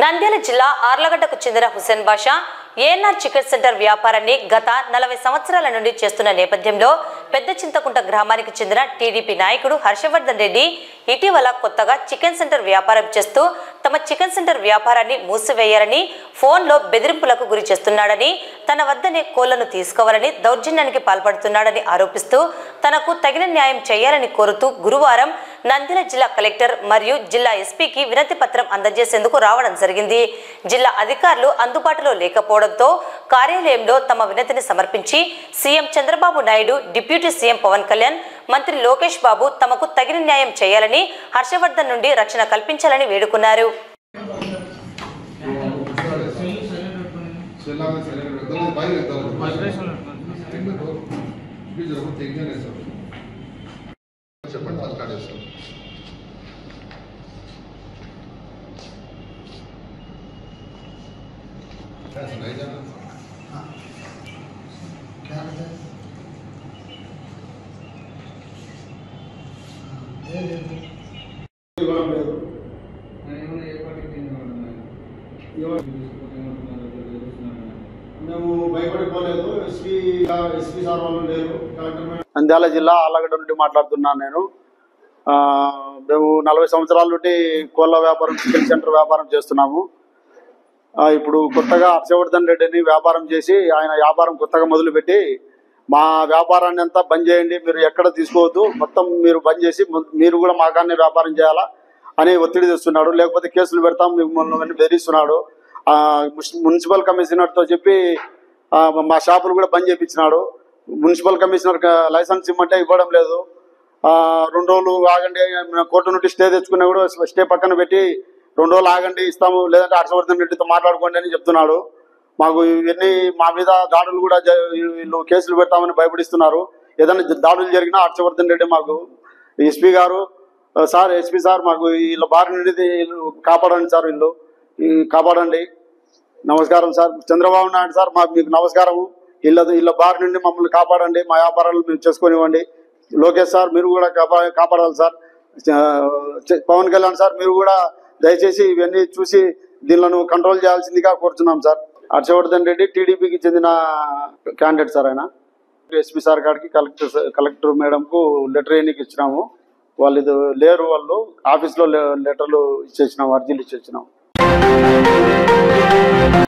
నంద్యాల జిల్లా ఆర్లగడ్డకు చెందిన Hussain Basha ANR chicken centre వ్యాపారాన్ని గత నలభై సంవత్సరాల నుండి చేస్తున్న నేపథ్యంలో పెద్ద చింతకుంట గ్రామానికి చెందిన టీడీపీ నాయకుడు హర్షవర్ధన్ రెడ్డి ఇటీవల కొత్తగా చికెన్ సెంటర్ వ్యాపారం చేస్తూ తమ చికెన్ సెంటర్ వ్యాపారాన్ని మూసివేయాలని ఫోన్లో బెదిరింపులకు గురి చేస్తున్నాడని తన వద్దనే కోళ్లను తీసుకోవాలని దౌర్జన్యానికి పాల్పడుతున్నాడని ఆరోపిస్తూ తనకు తగిన న్యాయం చేయాలని కోరుతూ గురువారం నంద్యాల జిల్లా కలెక్టర్ మరియు జిల్లా ఎస్పీకి వినతి పత్రం అందజేసేందుకు రావడం జరిగింది జిల్లా అధికారులు అందుబాటులో లేకపోవడంతో కార్యాలయంలో తమ వినతిని సమర్పించి CM Chandrababu Naidu deputy CM Pawan Kalyan మంత్రి లోకేష్ బాబు తమకు తగిన న్యాయం చేయాలని హర్షవర్ధన్ నుండి రక్షణ కల్పించాలని వేడుకున్నారు చెల్లాగా సరే ఇద్దరు బయట ఇద్దరు ఎందుకు ప్లీజ్ ఒక తెగ్గానే సార్ చెప్పండి ఫస్ట్ స్టార్ట్ చేస్తాం ఇవ్వడం లేదు మేము భయపడిపోలేదు ఎస్పీ ఎస్పీ సార్ వాళ్ళు లేరు కలెక్టర్ మేడం నంద్యాల జిల్లా ఆలగడ్డ నుండి మాట్లాడుతున్నాను నేను ఆ, మేము నలభై సంవత్సరాల నుండి కోళ్ళ వ్యాపారం చికెన్ సెంటర్ వ్యాపారం చేస్తున్నాము ఆ, ఇప్పుడు కొత్తగా హర్షవర్ధన్ రెడ్డిని వ్యాపారం చేసి ఆయన వ్యాపారం కొత్తగా మొదలుపెట్టి మా వ్యాపారాన్ని అంతా బంద్ చేయండి మీరు ఎక్కడ తీసుకోవద్దు మొత్తం మీరు బంద్ చేసి ము- మీరు కూడా మాకాన్నే వ్యాపారం చేయాలా అని ఒత్తిడి తెస్తున్నాడు లేకపోతే కేసులు పెడతాం మిమ్మల్ని అని బెదిరిస్తున్నాడు ఆ, మున్సి- మున్సిపల్ కమిషనర్తో చెప్పి ఆ, మా షాపులు కూడా బంద్ చేయించినాడు మున్సిపల్ కమిషనర్ లైసెన్స్ ఇమ్మంటే ఇవ్వడం లేదు ఆ, రెండు రోజులు ఆగండి మేము కోర్టు నుండి స్టే తెచ్చుకున్నా కూడా స్టే పక్కన పెట్టి రెండు రోజులు ఆగండి ఇస్తాము లేదంటే హర్షవర్ధన్ రెడ్డితో మాట్లాడుకోండి అని చెప్తున్నాడు మాకు ఇవన్నీ మా మీద దాడులు కూడా జ- వీళ్ళు కేసులు పెడతామని భయపడిస్తున్నారు ఏదైనా జ- దాడులు జరిగినా హర్షవర్ధన్ రెడ్డి మాకు ఎస్పీ గారు "ఆ, సార్ ఎస్పీ సార్ మాకు వీళ్ళ బారి నుండి వీళ్ళు కాపాడండి సార్ వీళ్ళు ఈ కాపాడండి నమస్కారం సార్ చంద్రబాబు నాయుడు సార్ మాకు మీకు నమస్కారము ఇళ్ళ ఇళ్ళ బారి నుండి మమ్మల్ని కాపాడండి మా వ్యాపారాలు మేము చేసుకొనివ్వండి లోకేష్ సార్ మీరు కూడా కాపా కాపాడాలి సార్ చ- పవన్ కళ్యాణ్ సార్ మీరు కూడా దయచేసి ఇవన్నీ చూసి దీనిలను కంట్రోల్ చేయాల్సిందిగా కోరుతున్నాం సార్ హర్షవర్ధన్ రెడ్డి టీడీపీకి చెందిన క్యాండిడేట్ సార్ ఆయన ఎస్పీ సార్ గారికి కలెక్టర్ స- కలెక్టర్ మేడంకు లెటర్ ఎన్నికి ఇచ్చినాము వాళ్ళు ఇది లేరు వాళ్ళు ఆఫీస్లో లె- లెటర్లు ఇచ్చేసినాం అర్జీలు ఇచ్చేసినాం